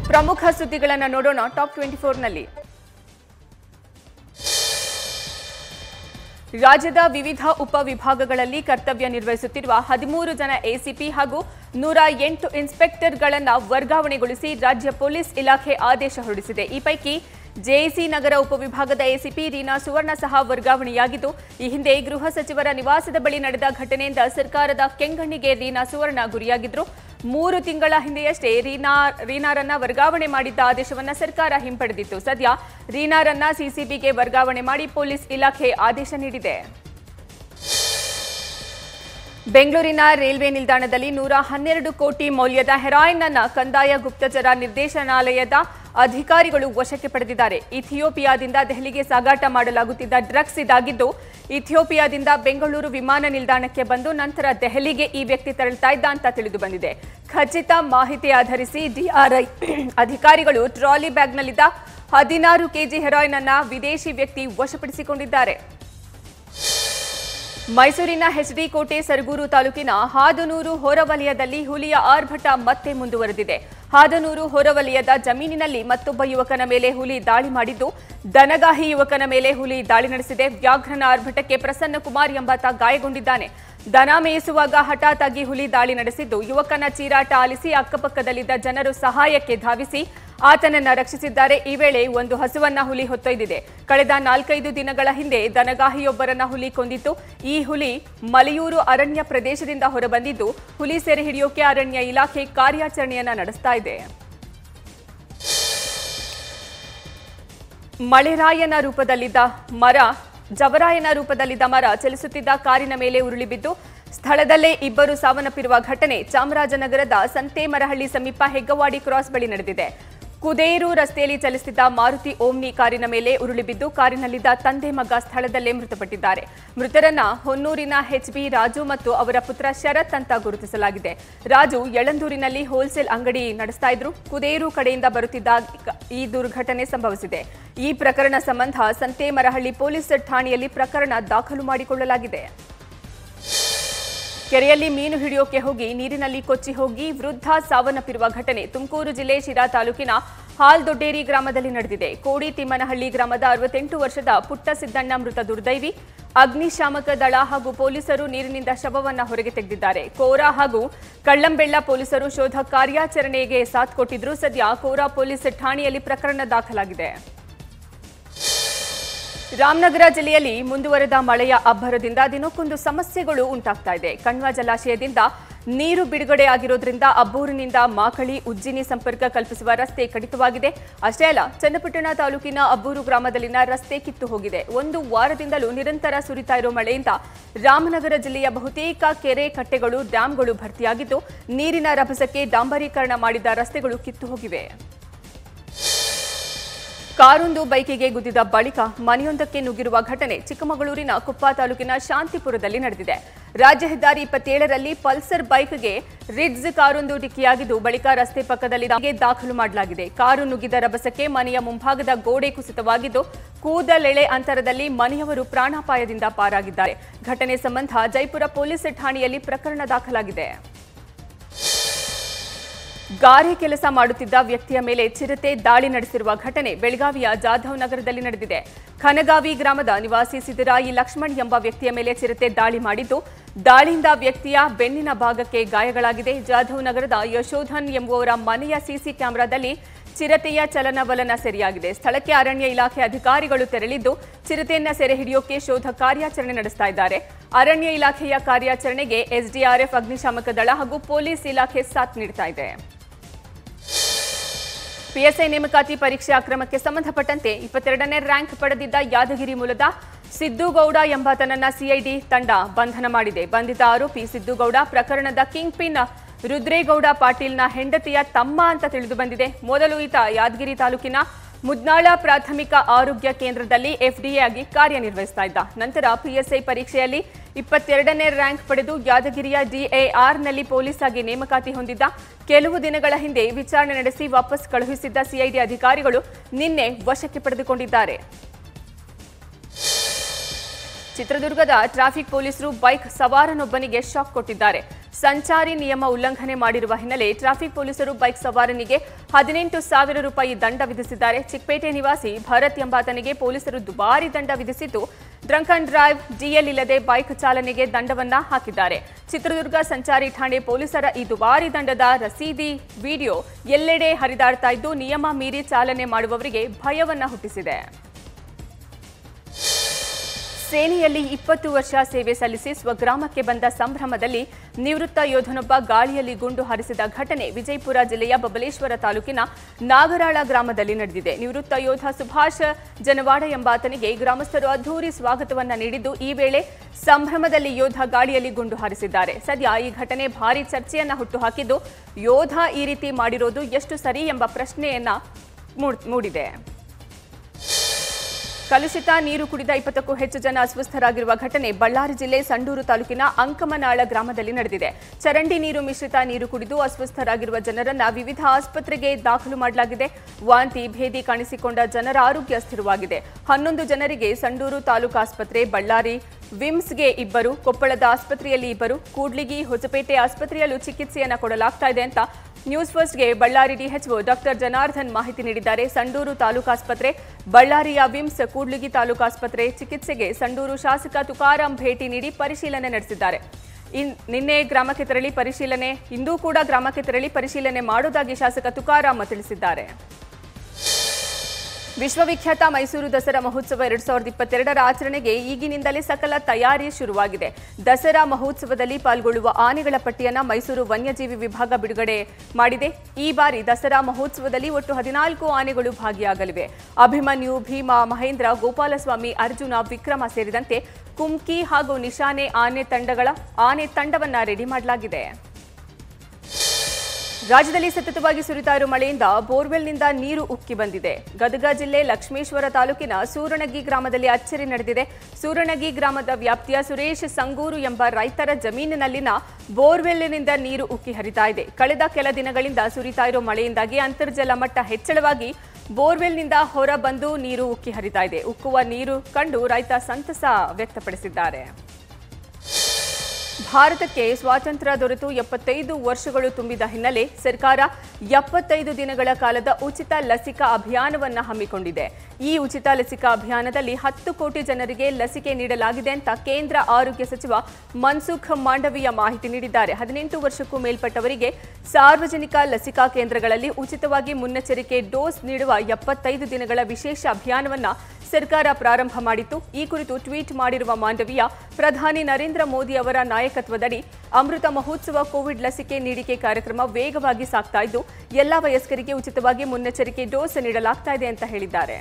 ಪ್ರಮುಖ ಸುದ್ದಿಗಳನ್ನು ನೋಡೋಣ ಟಾಪ್ ಟ್ವೆಂಟಿ ಫೋರ್ನಲ್ಲಿ ರಾಜ್ಯದ ವಿವಿಧ ಉಪವಿಭಾಗಗಳಲ್ಲಿ ಕರ್ತವ್ಯ ನಿರ್ವಹಿಸುತ್ತಿರುವ ಹದಿಮೂರು ಜನ ಎಸಿಪಿ ಹಾಗೂ ನೂರ ಎಂಟು ಇನ್ಸ್ಪೆಕ್ಟರ್ಗಳನ್ನು ವರ್ಗಾವಣೆಗೊಳಿಸಿ ರಾಜ್ಯ ಪೊಲೀಸ್ ಇಲಾಖೆ ಆದೇಶ ಹೊರಡಿಸಿದೆ ಈ ಪೈಕಿ ಜೆಎಸಿ ನಗರ ಉಪವಿಭಾಗದ ಎಸಿಪಿ ರೀನಾ ಸುವರ್ಣ ಸಹ ವರ್ಗಾವಣೆಯಾಗಿದ್ದು ಈ ಹಿಂದೆ ಗೃಹ ಸಚಿವರ ನಿವಾಸದ ಬಳಿ ನಡೆದ ಘಟನೆಯಿಂದ ಸರ್ಕಾರದ ಕೆಂಗಣ್ಣಿಗೆ ರೀನಾ ಸುವರ್ಣ ಗುರಿಯಾಗಿದ್ರು ಮೂರು ತಿಂಗಳ ಹಿಂದೆಯಷ್ಟೇ ರೀನಾ ರೀನಾರನ್ನ ವರ್ಗಾವಣೆ ಮಾಡಿದ್ದ ಆದೇಶವನ್ನ ಸರ್ಕಾರ ಹಿಂಪಡೆದಿತ್ತು ಸದ್ಯ ರೀನಾರನ್ನ ಸಿಸಿಬಿಗೆ ವರ್ಗಾವಣೆ ಮಾಡಿ ಪೊಲೀಸ್ ಇಲಾಖೆ ಆದೇಶ ನೀಡಿದೆ ಬೆಂಗಳೂರಿನ ರೈಲ್ವೆ ನಿಲ್ದಾಣದಲ್ಲಿ ನೂರ ಹನ್ನೆರಡು ಕೋಟಿ ಮೌಲ್ಯದ ಹೆರಾಯಿನ್ ಅನ್ನ ಕಂದಾಯ ಗುಪ್ತಚರ ನಿರ್ದೇಶನಾಲಯದ ಅಧಿಕಾರಿಗಳು ವಶಕ್ಕೆ ಪಡೆದಿದ್ದಾರೆ ಇಥಿಯೋಪಿಯಾದಿಂದ ದೆಹಲಿಗೆ ಸಾಗಾಟ ಮಾಡಲಾಗುತ್ತಿದ್ದ ಡ್ರಗ್ಸ್ ಇದಾಗಿದ್ದು ಇಥಿಯೋಪಿಯಾದಿಂದ ಬೆಂಗಳೂರು ವಿಮಾನ ನಿಲ್ದಾಣಕ್ಕೆ ಬಂದು ನಂತರ ದೆಹಲಿಗೆ ಈ ವ್ಯಕ್ತಿ ತೆರಳುತ್ತಾ ಇದ್ದ ಅಂತ ತಿಳಿದು ಬಂದಿದೆ ಖಚಿತ ಮಾಹಿತಿ ಆಧರಿಸಿ ಡಿಆರ್ಐ ಅಧಿಕಾರಿಗಳು ಟ್ರಾಲಿ ಬ್ಯಾಗ್ನಲ್ಲಿದ್ದ ಹದಿನಾರು ಕೆಜಿ ಹೆರಾಯಿನ್ ಅನ್ನ ವಿದೇಶಿ ವ್ಯಕ್ತಿ ವಶಪಡಿಸಿಕೊಂಡಿದ್ದಾರೆ ಮೈಸೂರಿನ ಎಚ್ಡಿ ಕೋಟೆ ಸರಗೂರು ತಾಲೂಕಿನ ಹಾದನೂರು ಹೊರವಲಯದಲ್ಲಿ ಹುಲಿಯ ಆರ್ಭಟ ಮತ್ತೆ ಮುಂದುವರೆದಿದೆ ಹಾದನೂರು ಹೊರವಲಯದ ಜಮೀನಿನಲ್ಲಿ ಮತ್ತೊಬ್ಬ ಯುವಕನ ಮೇಲೆ ಹುಲಿ ದಾಳಿ ಮಾಡಿದ್ದು ದನಗಾಹಿ ಯುವಕನ ಮೇಲೆ ಹುಲಿ ದಾಳಿ ನಡೆಸಿದೆ ವ್ಯಾಘ್ರನ ಆರ್ಭಟಕ್ಕೆ ಪ್ರಸನ್ನ ಕುಮಾರ್ ಎಂಬಾತ ಗಾಯಗೊಂಡಿದ್ದಾನೆ ದನ ಮೇಯಿಸುವಾಗ ಹಠಾತ್ ಆಗಿ ಹುಲಿ ದಾಳಿ ನಡೆಸಿದ್ದು ಯುವಕನ ಚೀರಾಟ ಆಲಿಸಿ ಅಕ್ಕಪಕ್ಕದಲ್ಲಿದ್ದ ಜನರು ಸಹಾಯಕ್ಕೆ ಧಾವಿಸಿ ಆತನನ್ನ ರಕ್ಷಿಸಿದ್ದಾರೆ ಈ ವೇಳೆ ಒಂದು ಹಸುವನ್ನ ಹುಲಿ ಹೊತ್ತೊಯ್ದಿದೆ ಕಳೆದ ನಾಲ್ಕೈದು ದಿನಗಳ ಹಿಂದೆ ದನಗಾಹಿಯೊಬ್ಬರನ್ನ ಹುಲಿ ಕೊಂದಿತ್ತು ಈ ಹುಲಿ ಮಲೆಯೂರು ಅರಣ್ಯ ಪ್ರದೇಶದಿಂದ ಹೊರಬಂದಿದ್ದು ಹುಲಿ ಸೆರೆ ಹಿಡಿಯೋಕೆ ಅರಣ್ಯ ಇಲಾಖೆ ಕಾರ್ಯಾಚರಣೆಯನ್ನ ನಡೆಸ್ತಾ ಇದೆ ಮಳೆರಾಯನ ರೂಪದಲ್ಲಿದ್ದ ಮರ ಜವರಾಯನ ರೂಪದಲ್ಲಿದ್ದ ಮರ ಚಲಿಸುತ್ತಿದ್ದ ಕಾರಿನ ಮೇಲೆ ಉರುಳಿ ಬಿದ್ದು ಸ್ಥಳದಲ್ಲೇ ಇಬ್ಬರು ಸಾವನ್ನಪ್ಪಿರುವ ಘಟನೆ ಚಾಮರಾಜನಗರದ ಸಂತೇಮರಹಳ್ಳಿ ಸಮೀಪ ಹೆಗ್ಗವಾಡಿ ಕ್ರಾಸ್ ಬಳಿ ನಡೆದಿದೆ ಕುದೇರು ರಸ್ತೆಯಲ್ಲಿ ಚಲಿಸುತ್ತಿದ್ದ ಮಾರುತಿ ಓಮ್ನಿ ಕಾರಿನ ಮೇಲೆ ಉರುಳಿ ಬಿದ್ದು ಕಾರಿನಲ್ಲಿದ್ದ ತಂದೆ ಮಗ ಸ್ಥಳದಲ್ಲೇ ಮೃತಪಟ್ಟಿದ್ದಾರೆ ಮೃತರನ್ನ ಹೊನ್ನೂರಿನ ಎಚ್ಬಿ ರಾಜು ಮತ್ತು ಅವರ ಪುತ್ರ ಶರತ್ ಅಂತ ಗುರುತಿಸಲಾಗಿದೆ ರಾಜು ಯಳಂದೂರಿನಲ್ಲಿ ಹೋಲ್ಸೇಲ್ ಅಂಗಡಿ ನಡೆಸ್ತಾ ಇದ್ರು ಕುದೇರು ಕಡೆಯಿಂದ ಬರುತ್ತಿದ್ದ ಈ ದುರ್ಘಟನೆ ಸಂಭವಿಸಿದೆ ಈ ಪ್ರಕರಣ ಸಂಬಂಧ ಸಂತೇಮರಹಳ್ಳಿ ಪೊಲೀಸ್ ಠಾಣೆಯಲ್ಲಿ ಪ್ರಕರಣ ದಾಖಲು ಮಾಡಿಕೊಳ್ಳಲಾಗಿದೆ ಕೆರೆಯಲ್ಲಿ ಮೀನು ಹಿಡಿಯೋಕೆ ಹೋಗಿ ನೀರಿನಲ್ಲಿ ಕೊಚ್ಚಿ ಹೋಗಿ ವೃದ್ಧ ಸಾವನ್ನಪ್ಪಿರುವ ಘಟನೆ ತುಮಕೂರು ಜಿಲ್ಲೆ ಶಿರಾ ತಾಲೂಕಿನ ಹಾಲ್ದೊಡ್ಡೇರಿ ಗ್ರಾಮದಲ್ಲಿ ನಡೆದಿದೆ ಕೋಡಿ ತಿಮ್ಮನಹಳ್ಳಿ ಗ್ರಾಮದ ಅರವತ್ತೆಂಟು ವರ್ಷದ ಪುಟ್ಟ ಸಿದ್ದಣ್ಣ ಮೃತ ದುರ್ದೈವಿ ಅಗ್ನಿಶಾಮಕ ದಳ ಹಾಗೂ ಪೊಲೀಸರು ನೀರಿನಿಂದ ಶವವನ್ನ ಹೊರಗೆ ತೆಗೆದಿದ್ದಾರೆ ಕೋರಾ ಹಾಗೂ ಕಳ್ಳಂಬೆಳ್ಳ ಪೊಲೀಸರು ಶೋಧ ಕಾರ್ಯಾಚರಣೆಗೆ ಸಾಥ್ ಕೊಟ್ಟಿದ್ರು ಸದ್ಯ ಕೋರಾ ಪೊಲೀಸ್ ಠಾಣೆಯಲ್ಲಿ ಪ್ರಕರಣ ದಾಖಲಾಗಿದೆ ರಾಮನಗರ ಜಿಲ್ಲೆಯಲ್ಲಿ ಮುಂದುವರೆದ ಮಳೆಯ ಅಬ್ಬರದಿಂದ ದಿನಕ್ಕೊಂದು ಸಮಸ್ಯೆಗಳು ಉಂಟಾಗ್ತಾ ಇದೆ ಕಣ್ವ ಜಲಾಶಯದಿಂದ ನೀರು ಬಿಡುಗಡೆ ಆಗಿರೋದ್ರಿಂದ ಅಬ್ಬೂರಿನಿಂದ ಮಾಕಳಿ ಉಜ್ಜಿನಿ ಸಂಪರ್ಕ ಕಲ್ಪಿಸುವ ರಸ್ತೆ ಕಡಿತವಾಗಿದೆ ಅಷ್ಟೇ ಅಲ್ಲ ಚನ್ನಪಟ್ಟಣ ತಾಲೂಕಿನ ಅಬ್ಬೂರು ಗ್ರಾಮದಲ್ಲಿನ ರಸ್ತೆ ಕಿತ್ತು ಹೋಗಿದೆ ಒಂದು ವಾರದಿಂದಲೂ ನಿರಂತರ ಸುರಿತಾ ಇರೋ ಮಳೆಯಿಂದ ರಾಮನಗರ ಜಿಲ್ಲೆಯ ಬಹುತೇಕ ಕೆರೆ ಕಟ್ಟೆಗಳು ಡ್ಯಾಂಗಳು ಭರ್ತಿಯಾಗಿದ್ದು ನೀರಿನ ರಭಸಕ್ಕೆ ಡಾಂಬರೀಕರಣ ಮಾಡಿದ ರಸ್ತೆಗಳು ಕಿತ್ತು ಹೋಗಿವೆ ಕಾರೊಂದು ಬೈಕಿಗೆ ಗುದ್ದಿದ ಬಳಿಕ ಮನೆಯೊಂದಕ್ಕೆ ನುಗ್ಗಿರುವ ಘಟನೆ ಚಿಕ್ಕಮಗಳೂರಿನ ಕುಪ್ಪ ತಾಲೂಕಿನ ಶಾಂತಿಪುರದಲ್ಲಿ ನಡೆದಿದೆ ರಾಜ್ಯ ಹೆದ್ದಾರಿ ಇಪ್ಪತ್ತೇಳರಲ್ಲಿ ಪಲ್ಸರ್ ಬೈಕ್ಗೆ ರಿಡ್ಸ್ ಕಾರೊಂದು ಡಿಕ್ಕಿಯಾಗಿದ್ದು ಬಳಿಕ ರಸ್ತೆ ಪಕ್ಕದಲ್ಲಿ ದಾಳಿಗೆ ದಾಖಲು ಮಾಡಲಾಗಿದೆ ಕಾರು ನುಗ್ಗಿದ ರಭಸಕ್ಕೆ ಮನೆಯ ಮುಂಭಾಗದ ಗೋಡೆ ಕುಸಿತವಾಗಿದ್ದು ಕೂದಲೆಳೆ ಅಂತರದಲ್ಲಿ ಮನೆಯವರು ಪ್ರಾಣಾಪಾಯದಿಂದ ಪಾರಾಗಿದ್ದಾರೆ ಘಟನೆ ಸಂಬಂಧ ಜೈಪುರ ಪೊಲೀಸ್ ಠಾಣೆಯಲ್ಲಿ ಪ್ರಕರಣ ದಾಖಲಾಗಿದೆ ಗಾರೆ ಕೆಲಸ ಮಾಡುತ್ತಿದ್ದ ವ್ಯಕ್ತಿಯ ಮೇಲೆ ಚಿರತೆ ದಾಳಿ ನಡೆಸಿರುವ ಘಟನೆ ಬೆಳಗಾವಿಯ ಜಾಧವ್ ನಗರದಲ್ಲಿ ನಡೆದಿದೆ ಖನಗಾವಿ ಗ್ರಾಮದ ನಿವಾಸಿ ಸಿದ್ದರಾಯಿ ಲಕ್ಷ್ಮಣ್ ಎಂಬ ವ್ಯಕ್ತಿಯ ಮೇಲೆ ಚಿರತೆ ದಾಳಿ ಮಾಡಿದ್ದು ದಾಳಿಯಿಂದ ವ್ಯಕ್ತಿಯ ಬೆನ್ನಿನ ಭಾಗಕ್ಕೆ ಗಾಯಗಳಾಗಿದೆ ಜಾಧವ್ ನಗರದ ಯಶೋಧನ್ ಎಂಬುವವರ ಮನೆಯ ಸಿಸಿ ಕ್ಯಾಮೆರಾದಲ್ಲಿ ಚಿರತೆಯ ಚಲನವಲನ ಸೆರೆಯಾಗಿದೆ ಸ್ಥಳಕ್ಕೆ ಅರಣ್ಯ ಇಲಾಖೆ ಅಧಿಕಾರಿಗಳು ತೆರಳಿದ್ದು ಚಿರತೆಯನ್ನ ಸೆರೆ ಹಿಡಿಯೋಕೆ ಶೋಧ ಕಾರ್ಯಾಚರಣೆ ನಡೆಸ್ತಾ ಇದ್ದಾರೆ ಅರಣ್ಯ ಇಲಾಖೆಯ ಕಾರ್ಯಾಚರಣೆಗೆ ಎಸ್ಡಿಆರ್ಎಫ್ ಅಗ್ನಿಶಾಮಕ ದಳ ಹಾಗೂ ಪೊಲೀಸ್ ಇಲಾಖೆ ಸಾಥ್ ನೀಡ್ತಾ ಇದೆ ಪಿಎಸ್ಐ ನೇಮಕಾತಿ ಪರೀಕ್ಷೆ ಅಕ್ರಮಕ್ಕೆ ಸಂಬಂಧಪಟ್ಟಂತೆ ಇಪ್ಪತ್ತೆರಡನೇ ರ್ಯಾಂಕ್ ಪಡೆದಿದ್ದ ಯಾದಗಿರಿ ಮೂಲದ ಸಿದ್ದುಗೌಡ ಎಂಬಾತನನ್ನ ಸಿಐಡಿ ತಂಡ ಬಂಧನ ಮಾಡಿದೆ ಬಂಧಿತ ಆರೋಪಿ ಸಿದ್ದುಗೌಡ ಪ್ರಕರಣದ ಕಿಂಗ್ ಪಿನ್ ರುದ್ರೇಗೌಡ ಪಾಟೀಲ್ನ ಹೆಂಡತಿಯ ತಮ್ಮ ಅಂತ ತಿಳಿದು ಬಂದಿದೆ ಮೊದಲು ಈತ ಯಾದಗಿರಿ ತಾಲೂಕಿನ ಮುದ್ನಾಳ ಪ್ರಾಥಮಿಕ ಆರೋಗ್ಯ ಕೇಂದ್ರದಲ್ಲಿ ಎಫ್ಡಿಎ ಆಗಿ ಕಾರ್ಯನಿರ್ವಹಿಸ್ತಾ ಇದ್ದ ನಂತರ ಪಿಎಸ್ಐ ಪರೀಕ್ಷೆಯಲ್ಲಿ ಇಪ್ಪತ್ತೆರಡನೇ ರ್ಯಾಂಕ್ ಪಡೆದು ಯಾದಗಿರಿಯ ಡಿಎಆರ್ನಲ್ಲಿ ಪೊಲೀಸ್ ಆಗಿ ನೇಮಕಾತಿ ಹೊಂದಿದ್ದ ಕೆಲವು ದಿನಗಳ ಹಿಂದೆ ವಿಚಾರಣೆ ನಡೆಸಿ ವಾಪಸ್ ಕಳುಹಿಸಿದ್ದ ಸಿಐಡಿ ಅಧಿಕಾರಿಗಳು ನಿನ್ನೆ ವಶಕ್ಕೆ ಪಡೆದುಕೊಂಡಿದ್ದಾರೆ ಚಿತ್ರದುರ್ಗದ ಟ್ರಾಫಿಕ್ ಪೊಲೀಸರು ಬೈಕ್ ಸವಾರನೊಬ್ಬನಿಗೆ ಶಾಕ್ ಕೊಟ್ಟಿದ್ದಾರೆ ಸಂಚಾರಿ ನಿಯಮ ಉಲ್ಲಂಘನೆ ಮಾಡಿರುವ ಹಿನ್ನೆಲೆ ಟ್ರಾಫಿಕ್ ಪೊಲೀಸರು ಬೈಕ್ ಸವಾರನಿಗೆ ಹದಿನೆಂಟು ಸಾವಿರ ರೂಪಾಯಿ ದಂಡ ವಿಧಿಸಿದ್ದಾರೆ ಚಿಕ್ಕಪೇಟೆ ನಿವಾಸಿ ಭರತ್ ಎಂಬಾತನಿಗೆ ಪೊಲೀಸರು ದುಬಾರಿ ದಂಡ ವಿಧಿಸಿದ್ದು ಡ್ರಂಕ್ ಅಂಡ್ ಡ್ರೈವ್ ಡಿಎಲ್ ಇಲ್ಲದೆ ಬೈಕ್ ಚಾಲನೆಗೆ ದಂಡವನ್ನ ಹಾಕಿದ್ದಾರೆ ಚಿತ್ರದುರ್ಗ ಸಂಚಾರಿ ಠಾಣೆ ಪೊಲೀಸರ ಈ ದುಬಾರಿ ದಂಡದ ರಸೀದಿ ವಿಡಿಯೋ ಎಲ್ಲೆಡೆ ಹರಿದಾಡ್ತಾ ಇದ್ದು ನಿಯಮ ಮೀರಿ ಚಾಲನೆ ಮಾಡುವವರಿಗೆ ಭಯವನ್ನ ಹುಟ್ಟಿಸಿದೆ ಸೇನೆಯಲ್ಲಿ ಇಪ್ಪತ್ತು ವರ್ಷ ಸೇವೆ ಸಲ್ಲಿಸಿ ಸ್ವಗ್ರಾಮಕ್ಕೆ ಬಂದ ಸಂಭ್ರಮದಲ್ಲಿ ನಿವೃತ್ತ ಯೋಧನೊಬ್ಬ ಗಾಳಿಯಲ್ಲಿ ಗುಂಡು ಹಾರಿಸಿದ ಘಟನೆ ವಿಜಯಪುರ ಜಿಲ್ಲೆಯ ಬಬಲೇಶ್ವರ ತಾಲೂಕಿನ ನಾಗರಾಳ ಗ್ರಾಮದಲ್ಲಿ ನಡೆದಿದೆ ನಿವೃತ್ತ ಯೋಧ ಸುಭಾಷ್ ಜನವಾಡ ಎಂಬಾತನಿಗೆ ಗ್ರಾಮಸ್ಥರು ಅದ್ಧೂರಿ ಸ್ವಾಗತವನ್ನ ನೀಡಿದ್ದು ಈ ವೇಳೆ ಸಂಭ್ರಮದಲ್ಲಿ ಯೋಧ ಗಾಳಿಯಲ್ಲಿ ಗುಂಡು ಹಾರಿಸಿದ್ದಾರೆ ಸದ್ಯ ಈ ಘಟನೆ ಭಾರಿ ಚರ್ಚೆಯನ್ನ ಹುಟ್ಟುಹಾಕಿದ್ದು ಯೋಧ ಈ ರೀತಿ ಮಾಡಿರೋದು ಎಷ್ಟು ಸರಿ ಎಂಬ ಪ್ರಶ್ನೆಯನ್ನ ಮೂಡ್- ಮೂಡಿದೆ ಕಲುಷಿತ ನೀರು ಕುಡಿದ ಇಪ್ಪತ್ತಕ್ಕೂ ಹೆಚ್ಚು ಜನ ಅಸ್ವಸ್ಥರಾಗಿರುವ ಘಟನೆ ಬಳ್ಳಾರಿ ಜಿಲ್ಲೆ ಸಂಡೂರು ತಾಲೂಕಿನ ಅಂಕಮನಾಳ ಗ್ರಾಮದಲ್ಲಿ ನಡೆದಿದೆ ಚರಂಡಿ ನೀರು ಮಿಶ್ರಿತ ನೀರು ಕುಡಿದು ಅಸ್ವಸ್ಥರಾಗಿರುವ ಜನರನ್ನ ವಿವಿಧ ಆಸ್ಪತ್ರೆಗೆ ದಾಖಲು ಮಾಡಲಾಗಿದೆ ವಾಂತಿ ಭೇದಿ ಕಾಣಿಸಿಕೊಂಡ ಜನರ ಆರೋಗ್ಯ ಸ್ಥಿರವಾಗಿದೆ ಹನ್ನೊಂದು ಜನರಿಗೆ ಸಂಡೂರು ತಾಲೂಕು ಆಸ್ಪತ್ರೆ ಬಳ್ಳಾರಿ ವಿಮ್ಸ್ಗೆ ಇಬ್ಬರು ಕೊಪ್ಪಳದ ಆಸ್ಪತ್ರೆಯಲ್ಲಿ ಇಬ್ಬರು ಕೂಡ್ಲಿಗಿ ಹೊಸಪೇಟೆ ಆಸ್ಪತ್ರೆಯಲ್ಲೂ ಚಿಕಿತ್ಸೆಯನ್ನ ಕೊಡಲಾಗ್ತಾ ಇದೆ ಅಂತ ನ್ಯೂಸ್ ಫಸ್ಟ್ಗೆ ಬಳ್ಳಾರಿ ಡಿಎಚ್ಒ ಡಾಕ್ಟರ್ ಜನಾರ್ದನ್ ಮಾಹಿತಿ ನೀಡಿದ್ದಾರೆ ಸಂಡೂರು ತಾಲೂಕು ಆಸ್ಪತ್ರೆ ಬಳ್ಳಾರಿಯ ವಿಮ್ಸ್ ಕೂಡ್ಲಿಗಿ ತಾಲೂಕು ಆಸ್ಪತ್ರೆ ಚಿಕಿತ್ಸೆಗೆ ಸಂಡೂರು ಶಾಸಕ ತುಕಾರಾಂ ಭೇಟಿ ನೀಡಿ ಪರಿಶೀಲನೆ ನಡೆಸಿದ್ದಾರೆ ಇನ್- ನಿನ್ನೆ ಗ್ರಾಮಕ್ಕೆ ತೆರಳಿ ಪರಿಶೀಲನೆ ಇಂದೂ ಕೂಡ ಗ್ರಾಮಕ್ಕೆ ತೆರಳಿ ಪರಿಶೀಲನೆ ಮಾಡುವುದಾಗಿ ಶಾಸಕ ತುಕಾರಾಂ ತಿಳಿಸಿದ್ದಾರೆ ವಿಶ್ವವಿಖ್ಯಾತ ಮೈಸೂರು ದಸರಾ ಮಹೋತ್ಸವ ಎರಡ್ ಸಾವಿರದ ಇಪ್ಪತ್ತೆರಡರ ಆಚರಣೆಗೆ ಈಗಿನಿಂದಲೇ ಸಕಲ ತಯಾರಿ ಶುರುವಾಗಿದೆ ದಸರಾ ಮಹೋತ್ಸವದಲ್ಲಿ ಪಾಲ್ಗೊಳ್ಳುವ ಆನೆಗಳ ಪಟ್ಟಿಯನ್ನ ಮೈಸೂರು ವನ್ಯಜೀವಿ ವಿಭಾಗ ಬಿಡುಗಡೆ ಮಾಡಿದೆ ಈ ಬಾರಿ ದಸರಾ ಮಹೋತ್ಸವದಲ್ಲಿ ಒಟ್ಟು ಹದಿನಾಲ್ಕು ಆನೆಗಳು ಭಾಗಿಯಾಗಲಿವೆ ಅಭಿಮನ್ಯು ಭೀಮ ಮಹೇಂದ್ರ ಗೋಪಾಲಸ್ವಾಮಿ ಅರ್ಜುನ ವಿಕ್ರಮ ಸೇರಿದಂತೆ ಕುಮ್ಕಿ ಹಾಗೂ ನಿಶಾನೆ ಆನೆ ತಂಡಗಳ ಆನೆ ತಂಡವನ್ನ ರೆಡಿ ಮಾಡಲಾಗಿದೆ ರಾಜ್ಯದಲ್ಲಿ ಸತತವಾಗಿ ಸುರಿತಾ ಇರುವ ಮಳೆಯಿಂದ ಬೋರ್ವೆಲ್ನಿಂದ ನೀರು ಉಕ್ಕಿ ಬಂದಿದೆ ಗದಗ ಜಿಲ್ಲೆ ಲಕ್ಷ್ಮೇಶ್ವರ ತಾಲೂಕಿನ ಸೂರಣಗಿ ಗ್ರಾಮದಲ್ಲಿ ಅಚ್ಚರಿ ನಡೆದಿದೆ ಸೂರಣಗಿ ಗ್ರಾಮದ ವ್ಯಾಪ್ತಿಯ ಸುರೇಶ್ ಸಂಗೂರು ಎಂಬ ರೈತರ ಜಮೀನಿನಲ್ಲಿನ ಬೋರ್ವೆಲ್ನಿಂದ ನೀರು ಉಕ್ಕಿ ಹರಿತಾ ಇದೆ ಕಳೆದ ಕೆಲ ದಿನಗಳಿಂದ ಸುರಿತಾ ಇರೋ ಮಳೆಯಿಂದಾಗಿ ಅಂತರ್ಜಲ ಮಟ್ಟ ಹೆಚ್ಚಳವಾಗಿ ಬೋರ್ವೆಲ್ನಿಂದ ಹೊರ ಬಂದು ನೀರು ಉಕ್ಕಿ ಹರಿತಾ ಇದೆ ಉಕ್ಕುವ ನೀರು ಕಂಡು ರೈತ ಸಂತಸ ವ್ಯಕ್ತಪಡಿಸಿದ್ದಾರೆ ಭಾರತಕ್ಕೆ ಸ್ವಾತಂತ್ರ್ಯ ದೊರೆತು ಎಪ್ಪತ್ತೈದು ವರ್ಷಗಳು ತುಂಬಿದ ಹಿನ್ನೆಲೆ ಸರ್ಕಾರ ಎಪ್ಪತ್ತೈದು ದಿನಗಳ ಕಾಲದ ಉಚಿತ ಲಸಿಕಾ ಅಭಿಯಾನವನ್ನು ಹಮ್ಮಿಕೊಂಡಿದೆ ಈ ಉಚಿತ ಲಸಿಕಾ ಅಭಿಯಾನದಲ್ಲಿ ಹತ್ತು ಕೋಟಿ ಜನರಿಗೆ ಲಸಿಕೆ ನೀಡಲಾಗಿದೆ ಅಂತ ಕೇಂದ್ರ ಆರೋಗ್ಯ ಸಚಿವ ಮನ್ಸುಖ್ ಮಾಂಡವೀಯ ಮಾಹಿತಿ ನೀಡಿದ್ದಾರೆ ಹದಿನೆಂಟು ವರ್ಷಕ್ಕೂ ಮೇಲ್ಪಟ್ಟವರಿಗೆ ಸಾರ್ವಜನಿಕ ಲಸಿಕಾ ಕೇಂದ್ರಗಳಲ್ಲಿ ಉಚಿತವಾಗಿ ಮುನ್ನೆಚ್ಚರಿಕೆ ಡೋಸ್ ನೀಡುವ ಎಪ್ಪತ್ತೈದು ದಿನಗಳ ವಿಶೇಷ ಅಭಿಯಾನವನ್ನ ಸರ್ಕಾರ ಪ್ರಾರಂಭ ಮಾಡಿತ್ತು ಈ ಕುರಿತು ಟ್ವೀಟ್ ಮಾಡಿರುವ ಮಾಂಡವೀಯ ಪ್ರಧಾನಿ ನರೇಂದ್ರ ಮೋದಿ ಅವರ ನಾಯಕತ್ವದಡಿ ಅಮೃತ ಮಹೋತ್ಸವ ಕೋವಿಡ್ ಲಸಿಕೆ ನೀಡಿಕೆ ಕಾರ್ಯಕ್ರಮ ವೇಗವಾಗಿ ಸಾಗ್ತಾ ಇದ್ದು ಎಲ್ಲಾ ವಯಸ್ಕರಿಗೆ ಉಚಿತವಾಗಿ ಮುನ್ನೆಚ್ಚರಿಕೆ ಡೋಸ್ ನೀಡಲಾಗ್ತಾ ಇದೆ ಅಂತ ಹೇಳಿದ್ದಾರೆ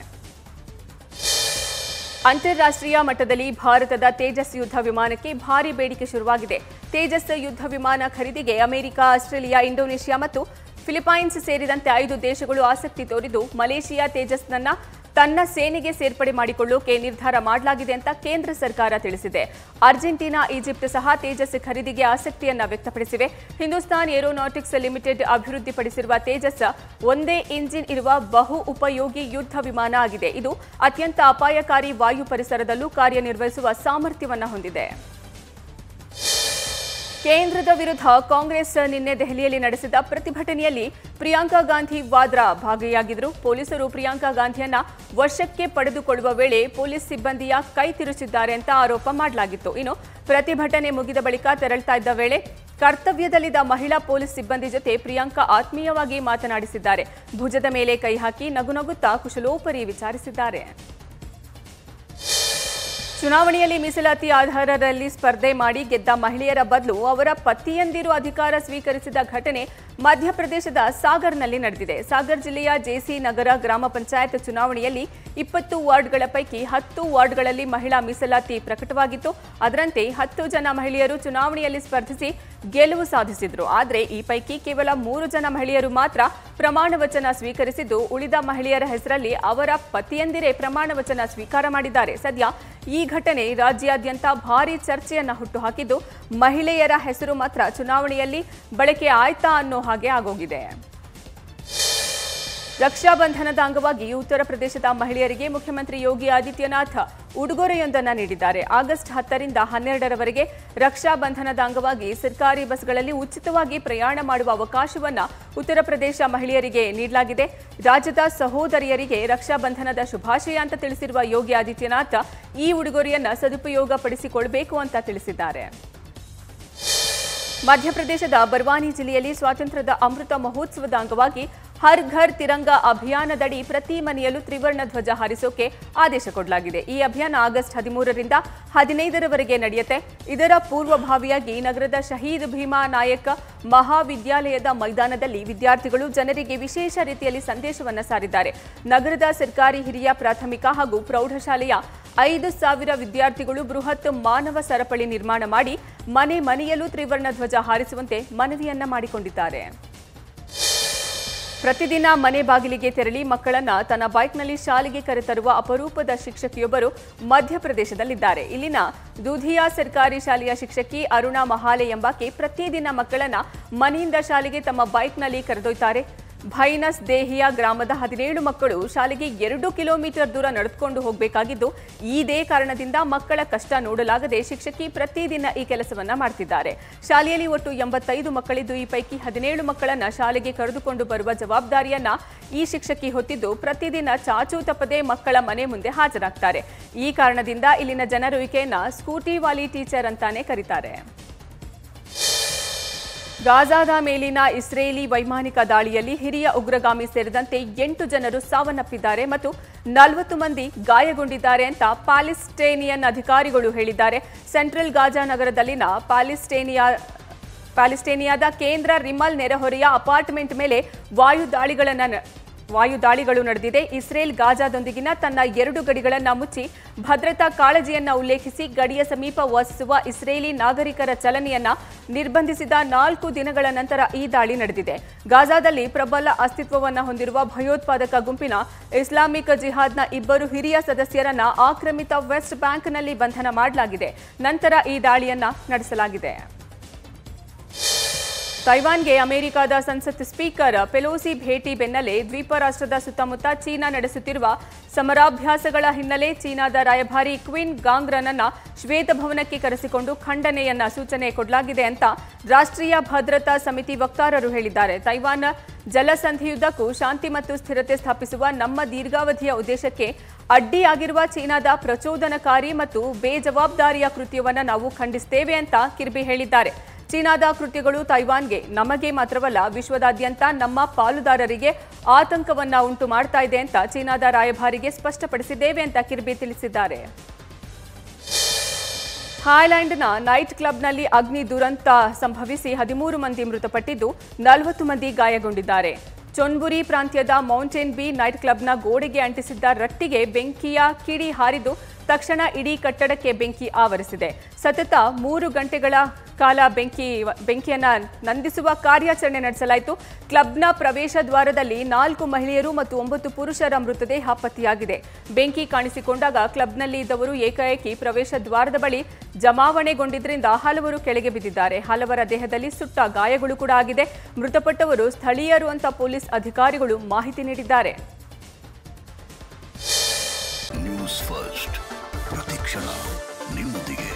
ಅಂತಾರಾಷ್ಟ್ರೀಯ ಮಟ್ಟದಲ್ಲಿ ಭಾರತದ ತೇಜಸ್ ಯುದ್ಧ ವಿಮಾನಕ್ಕೆ ಭಾರಿ ಬೇಡಿಕೆ ಶುರುವಾಗಿದೆ ತೇಜಸ್ ಯುದ್ಧ ವಿಮಾನ ಖರೀದಿಗೆ ಅಮೆರಿಕ ಆಸ್ಟ್ರೇಲಿಯಾ ಇಂಡೋನೇಷ್ಯಾ ಮತ್ತು ಫಿಲಿಪೈನ್ಸ್ ಸೇರಿದಂತೆ ಐದು ದೇಶಗಳು ಆಸಕ್ತಿ ತೋರಿದ್ದು ಮಲೇಷಿಯಾ ತೇಜಸ್ನನ್ನ ತನ್ನ ಸೇನೆಗೆ ಸೇರ್ಪಡೆ ಮಾಡಿಕೊಳ್ಳೋಕೆ ನಿರ್ಧಾರ ಮಾಡಲಾಗಿದೆ ಅಂತ ಕೇಂದ್ರ ಸರ್ಕಾರ ತಿಳಿಸಿದೆ ಅರ್ಜೆಂಟೀನಾ ಈಜಿಪ್ಟ್ ಸಹ ತೇಜಸ್ ಖರೀದಿಗೆ ಆಸಕ್ತಿಯನ್ನ ವ್ಯಕ್ತಪಡಿಸಿವೆ ಹಿಂದೂಸ್ತಾನ್ ಏರೋನಾಟಿಕ್ಸ್ ಲಿಮಿಟೆಡ್ ಅಭಿವೃದ್ಧಿಪಡಿಸಿರುವ ತೇಜಸ್ ಒಂದೇ ಇಂಜಿನ್ ಇರುವ ಬಹು ಉಪಯೋಗಿ ಯುದ್ಧ ವಿಮಾನ ಆಗಿದೆ ಇದು ಅತ್ಯಂತ ಅಪಾಯಕಾರಿ ವಾಯು ಪರಿಸರದಲ್ಲೂ ಕಾರ್ಯನಿರ್ವಹಿಸುವ ಸಾಮರ್ಥ್ಯವನ್ನ ಹೊಂದಿದೆ ಕೇಂದ್ರದ ವಿರುದ್ಧ ಕಾಂಗ್ರೆಸ್ ನಿನ್ನೆ ದೆಹಲಿಯಲ್ಲಿ ನಡೆಸಿದ ಪ್ರತಿಭಟನೆಯಲ್ಲಿ ಪ್ರಿಯಾಂಕಾ ಗಾಂಧಿ ವಾದ್ರಾ ಭಾಗಿಯಾಗಿದ್ದರು ಪೊಲೀಸರು ಪ್ರಿಯಾಂಕಾ ಗಾಂಧಿಯನ್ನ ವಶಕ್ಕೆ ಪಡೆದುಕೊಳ್ಳುವ ವೇಳೆ ಪೊಲೀಸ್ ಸಿಬ್ಬಂದಿಯ ಕೈ ತಿರುಚಿದ್ದಾರೆ ಅಂತ ಆರೋಪ ಮಾಡಲಾಗಿತ್ತು ಇನ್ನು ಪ್ರತಿಭಟನೆ ಮುಗಿದ ಬಳಿಕ ತೆರಳ್ತಾ ಇದ್ದ ವೇಳೆ ಕರ್ತವ್ಯದಲ್ಲಿದ್ದ ಮಹಿಳಾ ಪೊಲೀಸ್ ಸಿಬ್ಬಂದಿ ಜೊತೆ ಪ್ರಿಯಾಂಕಾ ಆತ್ಮೀಯವಾಗಿ ಮಾತನಾಡಿಸಿದ್ದಾರೆ ಭುಜದ ಮೇಲೆ ಕೈ ಹಾಕಿ ನಗುನಗುತ್ತಾ ಕುಶಲೋಪರಿ ವಿಚಾರಿಸಿದ್ದಾರೆ ಚುನಾವಣೆಯಲ್ಲಿ ಮೀಸಲಾತಿ ಆಧಾರದಲ್ಲಿ ಸ್ಪರ್ಧೆ ಮಾಡಿ ಗೆದ್ದ ಮಹಿಳೆಯರ ಬದಲು ಅವರ ಪತಿಯಂದಿರು ಅಧಿಕಾರ ಸ್ವೀಕರಿಸಿದ ಘಟನೆ ಮಧ್ಯಪ್ರದೇಶದ ಸಾಗರ್ನಲ್ಲಿ ನಡೆದಿದೆ ಸಾಗರ್ ಜಿಲ್ಲೆಯ ಜೆಸಿ ನಗರ ಗ್ರಾಮ ಪಂಚಾಯತ್ ಚುನಾವಣೆಯಲ್ಲಿ ಇಪ್ಪತ್ತು ವಾರ್ಡ್ಗಳ ಪೈಕಿ ಹತ್ತು ವಾರ್ಡ್ಗಳಲ್ಲಿ ಮಹಿಳಾ ಮೀಸಲಾತಿ ಪ್ರಕಟವಾಗಿತ್ತು ಅದರಂತೆ ಹತ್ತು ಜನ ಮಹಿಳೆಯರು ಚುನಾವಣೆಯಲ್ಲಿ ಸ್ಪರ್ಧಿಸಿ ಗೆಲುವು ಸಾಧಿಸಿದ್ರು ಆದರೆ ಈ ಪೈಕಿ ಕೇವಲ ಮೂರು ಜನ ಮಹಿಳೆಯರು ಮಾತ್ರ ಪ್ರಮಾಣ ವಚನ ಸ್ವೀಕರಿಸಿದ್ದು ಉಳಿದ ಮಹಿಳೆಯರ ಹೆಸರಲ್ಲಿ ಅವರ ಪತಿಯಂದಿರೇ ಪ್ರಮಾಣ ವಚನ ಸ್ವೀಕಾರ ಮಾಡಿದ್ದಾರೆ ಸದ್ಯ ಈ ಘಟನೆ ರಾಜ್ಯಾದ್ಯಂತ ಭಾರಿ ಚರ್ಚೆಯನ್ನ ಹುಟ್ಟುಹಾಕಿದ್ದು ಮಹಿಳೆಯರ ಹೆಸರು ಮಾತ್ರ ಚುನಾವಣೆಯಲ್ಲಿ ಬಳಕೆ ಆಯ್ತಾ ಅನ್ನೋ ಹಾಗೆ ಆಗೋಗಿದೆ ರಕ್ಷಾಬಂಧನದ ಅಂಗವಾಗಿ ಉತ್ತರ ಪ್ರದೇಶದ ಮಹಿಳೆಯರಿಗೆ ಮುಖ್ಯಮಂತ್ರಿ ಯೋಗಿ ಆದಿತ್ಯನಾಥ್ ಉಡುಗೊರೆಯೊಂದನ್ನು ನೀಡಿದ್ದಾರೆ ಆಗಸ್ಟ್ ಹತ್ತರಿಂದ ಹನ್ನೆರಡರವರೆಗೆ ರಕ್ಷಾಬಂಧನದ ಅಂಗವಾಗಿ ಸರ್ಕಾರಿ ಬಸ್ಗಳಲ್ಲಿ ಉಚಿತವಾಗಿ ಪ್ರಯಾಣ ಮಾಡುವ ಅವಕಾಶವನ್ನ ಉತ್ತರ ಪ್ರದೇಶ ಮಹಿಳೆಯರಿಗೆ ನೀಡಲಾಗಿದೆ ರಾಜ್ಯದ ಸಹೋದರಿಯರಿಗೆ ರಕ್ಷಾಬಂಧನದ ಶುಭಾಶಯ ಅಂತ ತಿಳಿಸಿರುವ ಯೋಗಿ ಆದಿತ್ಯನಾಥ್ ಈ ಉಡುಗೊರೆಯನ್ನ ಸದುಪಯೋಗ ಪಡಿಸಿಕೊಳ್ಬೇಕು ಅಂತ ತಿಳಿಸಿದ್ದಾರೆ ಮಧ್ಯಪ್ರದೇಶದ ಬರ್ವಾನಿ ಜಿಲ್ಲೆಯಲ್ಲಿ ಸ್ವಾತಂತ್ರ್ಯದ ಅಮೃತ ಮಹೋತ್ಸವದ ಅಂಗವಾಗಿ ಹರ್ ಘರ್ ತಿರಂಗ ಅಭಿಯಾನದಡಿ ಪ್ರತಿ ಮನೆಯಲ್ಲೂ ತ್ರಿವರ್ಣ ಧ್ವಜ ಹಾರಿಸೋಕೆ ಆದೇಶ ಕೊಡಲಾಗಿದೆ ಈ ಅಭಿಯಾನ ಆಗಸ್ಟ್ ಹದಿಮೂರರಿಂದ ಹದಿನೈದರವರೆಗೆ ನಡೆಯುತ್ತೆ ಇದರ ಪೂರ್ವಭಾವಿಯಾಗಿ ನಗರದ ಶಹೀದ್ ಭೀಮಾ ನಾಯಕ ಮಹಾವಿದ್ಯಾಲಯದ ಮೈದಾನದಲ್ಲಿ ವಿದ್ಯಾರ್ಥಿಗಳು ಜನರಿಗೆ ವಿಶೇಷ ರೀತಿಯಲ್ಲಿ ಸಂದೇಶವನ್ನ ಸಾರಿದ್ದಾರೆ ನಗರದ ಸರ್ಕಾರಿ ಹಿರಿಯ ಪ್ರಾಥಮಿಕ ಹಾಗೂ ಪ್ರೌಢಶಾಲೆಯ ಐದು ಸಾವಿರ ವಿದ್ಯಾರ್ಥಿಗಳು ಬೃಹತ್ ಮಾನವ ಸರಪಳಿ ನಿರ್ಮಾಣ ಮಾಡಿ ಮನೆ ಮನೆಯಲ್ಲೂ ತ್ರಿವರ್ಣ ಧ್ವಜ ಹಾರಿಸುವಂತೆ ಮನವಿಯನ್ನ ಮಾಡಿಕೊಂಡಿದ್ದಾರೆ ಪ್ರತಿದಿನ ಮನೆ ಬಾಗಿಲಿಗೆ ತೆರಳಿ ಮಕ್ಕಳನ್ನ ತನ್ನ ಬೈಕ್ನಲ್ಲಿ ಶಾಲೆಗೆ ಕರೆತರುವ ಅಪರೂಪದ ಶಿಕ್ಷಕಿಯೊಬ್ಬರು ಮಧ್ಯಪ್ರದೇಶದಲ್ಲಿದ್ದಾರೆ ಇಲ್ಲಿನ ದೂಧಿಯಾ ಸರ್ಕಾರಿ ಶಾಲೆಯ ಶಿಕ್ಷಕಿ ಅರುಣಾ ಮಹಾಲೆ ಎಂಬಾಕೆ ಪ್ರತಿದಿನ ಮಕ್ಕಳನ್ನ ಮನೆಯಿಂದ ಶಾಲೆಗೆ ತಮ್ಮ ಬೈಕ್ನಲ್ಲಿ ಕರೆದೊಯ್ತಾರೆ ಭೈನಸ್ ದೇಹಿಯ ಗ್ರಾಮದ ಹದಿನೇಳು ಮಕ್ಕಳು ಶಾಲೆಗೆ ಎರಡು ಕಿಲೋಮೀಟರ್ ದೂರ ನಡೆದುಕೊಂಡು ಹೋಗಬೇಕಾಗಿದ್ದು ಇದೇ ಕಾರಣದಿಂದ ಮಕ್ಕಳ ಕಷ್ಟ ನೋಡಲಾಗದೆ ಶಿಕ್ಷಕಿ ಪ್ರತಿದಿನ ಈ ಕೆಲಸವನ್ನ ಮಾಡ್ತಿದ್ದಾರೆ ಶಾಲೆಯಲ್ಲಿ ಒಟ್ಟು ಎಂಬತ್ತೈದು ಮಕ್ಕಳಿದ್ದು ಈ ಪೈಕಿ ಹದಿನೇಳು ಮಕ್ಕಳನ್ನ ಶಾಲೆಗೆ ಕರೆದುಕೊಂಡು ಬರುವ ಜವಾಬ್ದಾರಿಯನ್ನ ಈ ಶಿಕ್ಷಕಿ ಹೊತ್ತಿದ್ದು ಪ್ರತಿದಿನ ಚಾಚೂ ತಪ್ಪದೆ ಮಕ್ಕಳ ಮನೆ ಮುಂದೆ ಹಾಜರಾಗ್ತಾರೆ ಈ ಕಾರಣದಿಂದ ಇಲ್ಲಿನ ಜನರು ಈಕೆಯನ್ನ ಸ್ಕೂಟಿ ವಾಲಿ ಟೀಚರ್ ಅಂತಾನೆ ಕರೀತಾರೆ ಗಾಜಾದ ಮೇಲಿನ ಇಸ್ರೇಲಿ ವೈಮಾನಿಕ ದಾಳಿಯಲ್ಲಿ ಹಿರಿಯ ಉಗ್ರಗಾಮಿ ಸೇರಿದಂತೆ ಎಂಟು ಜನರು ಸಾವನ್ನಪ್ಪಿದ್ದಾರೆ ಮತ್ತು ನಲವತ್ತು ಮಂದಿ ಗಾಯಗೊಂಡಿದ್ದಾರೆ ಅಂತ ಪ್ಯಾಲಿಸ್ಟೇನಿಯನ್ ಅಧಿಕಾರಿಗಳು ಹೇಳಿದ್ದಾರೆ ಸೆಂಟ್ರಲ್ ಗಾಜಾ ನಗರದಲ್ಲಿನ ಪ್ಯಾಲಿಸ್ಟೇನಿಯಾ ಪ್ಯಾಲಿಸ್ಟೇನಿಯಾದ ಕೇಂದ್ರ ರಿಮಲ್ ನೆರೆಹೊರೆಯ ಅಪಾರ್ಟ್ಮೆಂಟ್ ಮೇಲೆ ವಾಯು ದಾಳಿಗಳನ್ನು ವಾಯು ದಾಳಿಗಳು ನಡೆದಿದೆ ಇಸ್ರೇಲ್ ಗಾಜಾದೊಂದಿಗಿನ ತನ್ನ ಎರಡು ಗಡಿಗಳನ್ನು ಮುಚ್ಚಿ ಭದ್ರತಾ ಕಾಳಜಿಯನ್ನ ಉಲ್ಲೇಖಿಸಿ ಗಡಿಯ ಸಮೀಪ ವಾಸಿಸುವ ಇಸ್ರೇಲಿ ನಾಗರಿಕರ ಚಲನೆಯನ್ನ ನಿರ್ಬಂಧಿಸಿದ ನಾಲ್ಕು ದಿನಗಳ ನಂತರ ಈ ದಾಳಿ ನಡೆದಿದೆ ಗಾಜಾದಲ್ಲಿ ಪ್ರಬಲ ಅಸ್ತಿತ್ವವನ್ನ ಹೊಂದಿರುವ ಭಯೋತ್ಪಾದಕ ಗುಂಪಿನ ಇಸ್ಲಾಮಿಕ್ ಜಿಹಾದ್ನ ಇಬ್ಬರು ಹಿರಿಯ ಸದಸ್ಯರನ್ನ ಆಕ್ರಮಿತ ವೆಸ್ಟ್ ಬ್ಯಾಂಕ್ನಲ್ಲಿ ಬಂಧನ ಮಾಡಲಾಗಿದೆ ನಂತರ ಈ ದಾಳಿಯನ್ನ ನಡೆಸಲಾಗಿದೆ ತೈವಾನ್ಗೆ ಅಮೆರಿಕದ ಸಂಸತ್ ಸ್ಪೀಕರ್ ಪೆಲೋಸಿ ಭೇಟಿ ಬೆನ್ನಲ್ಲೇ ದ್ವೀಪ ರಾಷ್ಟ್ರದ ಸುತ್ತಮುತ್ತ ಚೀನಾ ನಡೆಸುತ್ತಿರುವ ಸಮರಾಭ್ಯಾಸಗಳ ಹಿನ್ನೆಲೆ ಚೀನಾದ ರಾಯಭಾರಿ ಕ್ವಿನ್ ಗಾಂಗ್ರನನ್ನ ಶ್ವೇತಭವನಕ್ಕೆ ಕರೆಸಿಕೊಂಡು ಖಂಡನೆಯನ್ನ ಸೂಚನೆ ಕೊಡಲಾಗಿದೆ ಅಂತ ರಾಷ್ಟ್ರೀಯ ಭದ್ರತಾ ಸಮಿತಿ ವಕ್ತಾರರು ಹೇಳಿದ್ದಾರೆ ತೈವಾನ್ ಜಲಸಂಧಿಯುದ್ದಕ್ಕೂ ಶಾಂತಿ ಮತ್ತು ಸ್ಥಿರತೆ ಸ್ಥಾಪಿಸುವ ನಮ್ಮ ದೀರ್ಘಾವಧಿಯ ಉದ್ದೇಶಕ್ಕೆ ಅಡ್ಡಿಯಾಗಿರುವ ಚೀನಾದ ಪ್ರಚೋದನಕಾರಿ ಮತ್ತು ಬೇಜವಾಬ್ದಾರಿಯ ಕೃತ್ಯವನ್ನ ನಾವು ಖಂಡಿಸುತ್ತೇವೆ ಅಂತ ಕಿರ್ಬಿ ಹೇಳಿದ್ದಾರೆ ಚೀನಾದ ಕೃತ್ಯಗಳು ತೈವಾನ್ಗೆ ನಮಗೆ ಮಾತ್ರವಲ್ಲ ವಿಶ್ವದಾದ್ಯಂತ ನಮ್ಮ ಪಾಲುದಾರರಿಗೆ ಆತಂಕವನ್ನ ಉಂಟು ಮಾಡ್ತಾ ಇದೆ ಅಂತ ಚೀನಾದ ರಾಯಭಾರಿಗೆ ಸ್ಪಷ್ಟಪಡಿಸಿದ್ದೇವೆ ಅಂತ ಕಿರ್ಬಿ ತಿಳಿಸಿದ್ದಾರೆ ಥಾಯ್ಲೆಂಡ್ನ ನೈಟ್ ಕ್ಲಬ್ನಲ್ಲಿ ಅಗ್ನಿ ದುರಂತ ಸಂಭವಿಸಿ ಹದಿಮೂರು ಮಂದಿ ಮೃತಪಟ್ಟಿದ್ದು ನಲವತ್ತು ಮಂದಿ ಗಾಯಗೊಂಡಿದ್ದಾರೆ ಚೊನ್ಬುರಿ ಪ್ರಾಂತ್ಯದ ಮೌಂಟೇನ್ ಬಿ ನೈಟ್ ಕ್ಲಬ್ನ ಗೋಡೆಗೆ ಅಂಟಿಸಿದ್ದ ರಟ್ಟಿಗೆ ಬೆಂಕಿಯ ಕಿಡಿ ಹಾರಿದು ತಕ್ಷಣ ಇಡೀ ಕಟ್ಟಡಕ್ಕೆ ಬೆಂಕಿ ಆವರಿಸಿದೆ ಸತತ ಮೂರು ಗಂಟೆಗಳ ಕಾಲ ಬೆಂಕಿ ಬೆಂಕಿಯನ್ನ ನಂದಿಸುವ ಕಾರ್ಯಾಚರಣೆ ನಡೆಸಲಾಯಿತು ಕ್ಲಬ್ನ ಪ್ರವೇಶ ದ್ವಾರದಲ್ಲಿ ನಾಲ್ಕು ಮಹಿಳೆಯರು ಮತ್ತು ಒಂಬತ್ತು ಪುರುಷರ ಮೃತದೇಹ ಪತ್ತೆಯಾಗಿದೆ ಬೆಂಕಿ ಕಾಣಿಸಿಕೊಂಡಾಗ ಕ್ಲಬ್ನಲ್ಲಿ ಇದ್ದವರು ಏಕಾಏಕಿ ಪ್ರವೇಶ ದ್ವಾರದ ಬಳಿ ಜಮಾವಣೆಗೊಂಡಿದ್ದರಿಂದ ಹಲವರು ಕೆಳಗೆ ಬಿದ್ದಿದ್ದಾರೆ ಹಲವರ ದೇಹದಲ್ಲಿ ಸುಟ್ಟ ಗಾಯಗಳು ಕೂಡ ಆಗಿದೆ ಮೃತಪಟ್ಟವರು ಸ್ಥಳೀಯರು ಅಂತ ಪೊಲೀಸ್ ಅಧಿಕಾರಿಗಳು ಮಾಹಿತಿ ನೀಡಿದ್ದಾರೆ ನ್ಯೂಸ್ ಫಸ್ಟ್ ಪ್ರತಿಕ್ಷಣ ನಿಮ್ಮೊಂದಿಗೆ